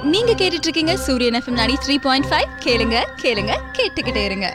நீங்க கேட்டுட்டு இருக்கீங்க சூரியன் எஃப்எம் நாடி த்ரீ பாயிண்ட் ஃபைவ் கேளுங்க கேளுங்க கேட்டுக்கிட்டே இருங்க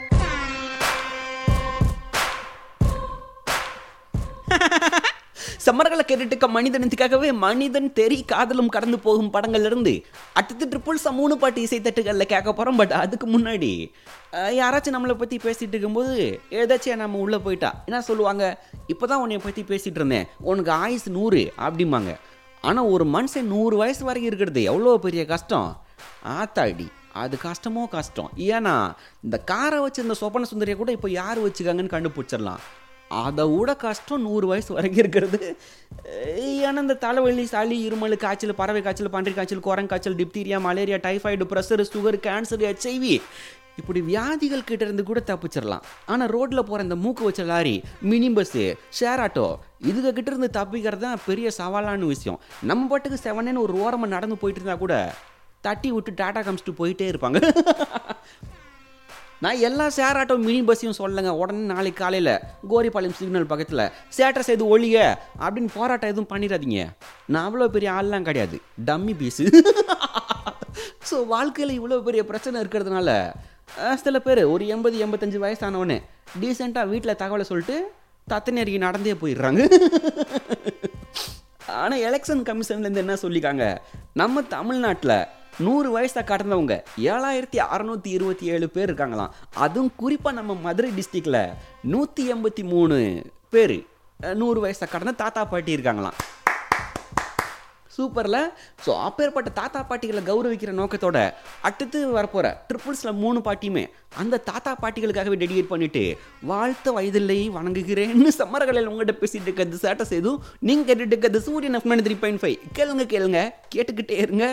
சம்மர்களை கேட்டுட்டு இருக்க மனிதனத்துக்காகவே மனிதன் தெரி காதலும் கடந்து போகும் படங்கள்ல இருந்து அடுத்து ட்ரிபிள் ச மூணு பாட்டு இசைத்தட்டுகளில் கேட்க போகிறோம் பட் அதுக்கு முன்னாடி அஹ், யாராச்சும் நம்மளை பற்றி பேசிட்டு இருக்கும்போது ஏதாச்சும் நம்ம உள்ளே போயிட்டா என்ன சொல்லுவாங்க இப்போ தான் உன்னை பற்றி பேசிகிட்டு இருந்தேன் உனக்கு ஆயுசு நூறு அப்படிம்பாங்க ஆனால் ஒரு மனுஷன் நூறு வயசு வரைக்கும் இருக்கிறது எவ்வளோ பெரிய கஷ்டம் ஆத்தாடி அது கஷ்டமோ கஷ்டம் ஏன்னா இந்த காரை வச்சு இந்த சொப்பன சுந்தரியை கூட இப்போ யார் வச்சுக்காங்கன்னு கண்டுபிடிச்சிடலாம் அதை விட கஷ்டம் நூறு வயசு வரைக்கும் இருக்கிறது அஹ் ஏன்னா இந்த தலைவலி சளி இருமல் காய்ச்சல் பறவை காய்ச்சல் பன்றி காய்ச்சல் குரங்கு காய்ச்சல் diphtheria malaria typhoid pressure sugar cancer HIV இப்படி வியாதிகள் கிட்ட இருந்து கூட தப்பிச்சிடலாம் ஆனால் ரோட்டில் போகிற இந்த மூக்கு வச்ச lorry mini bus share auto இதுக கிட்ட இருந்து தப்பிக்கிறது தான் பெரிய சவாலான விஷயம் நம்ம பாட்டுக்கு செவனேன்னு ஒரு ஓரமாக நடந்து போயிட்டு இருந்தா கூட தட்டி விட்டு டாடா காமிச்சிட்டு போயிட்டே இருப்பாங்க நான் எல்லா ஷேர் ஆட்டோ மினி பஸ்ஸையும் சொல்லுங்க உடனே நாளைக்கு காலையில் கோரிப்பாளையம் சிக்னல் பக்கத்தில் சேட்டர் செய்து ஒழிய அப்படின்னு போராட்டம் எதுவும் பண்ணிடாதீங்க நான் அவ்வளோ பெரிய ஆள்லாம் கிடையாது டம்மி பீஸு ஸோ வாழ்க்கையில் இவ்வளோ பெரிய பிரச்சனை இருக்கிறதுனால அஹ், சில பேர் ஒரு எண்பது எண்பத்தஞ்சு வயசானவனே டீசெண்டாக வீட்டில் தகவலை சொல்லிட்டு தத்தனேரிக்கு நடந்தே போயிடுறாங்க ஆனால் எலெக்ஷன் கமிஷன்லேருந்து என்ன சொல்லிக்காங்க நம்ம தமிழ்நாட்டில் நூறு வயசை கடந்தவங்க ஏழாயிரத்தி அறநூற்றி இருபத்தி ஏழு பேர் இருக்காங்களாம் அதுவும் குறிப்பாக நம்ம மதுரை டிஸ்ட்ரிக்டில் நூற்றி எண்பத்தி மூணு பேர் நூறு வயசை கடந்த தாத்தா பாட்டி இருக்காங்களாம் சூப்பரில் ஸோ அப்பேற்பட்ட தாத்தா பாட்டிகளை கௌரவிக்கிற நோக்கத்தோட அடுத்து வரப்போகிற ட்ரிபிள்ஸில் மூணு பாட்டியுமே அந்த தாத்தா பாட்டிகளுக்காகவே டெடிகேட் பண்ணிட்டு வாழ்த்த வயதில்லை வணங்குகிறேன்னு சம்மரகளில் உங்கள்கிட்ட பேசிட்டு இருக்கிறது சேட்டை செய்தும் நீங்கள் கேட்டுட்டு இருக்கிறது சூரியன் எஃப் த்ரீ பாயிண்ட் ஃபைவ் கேளுங்க கேளுங்க கேட்டுக்கிட்டே இருங்க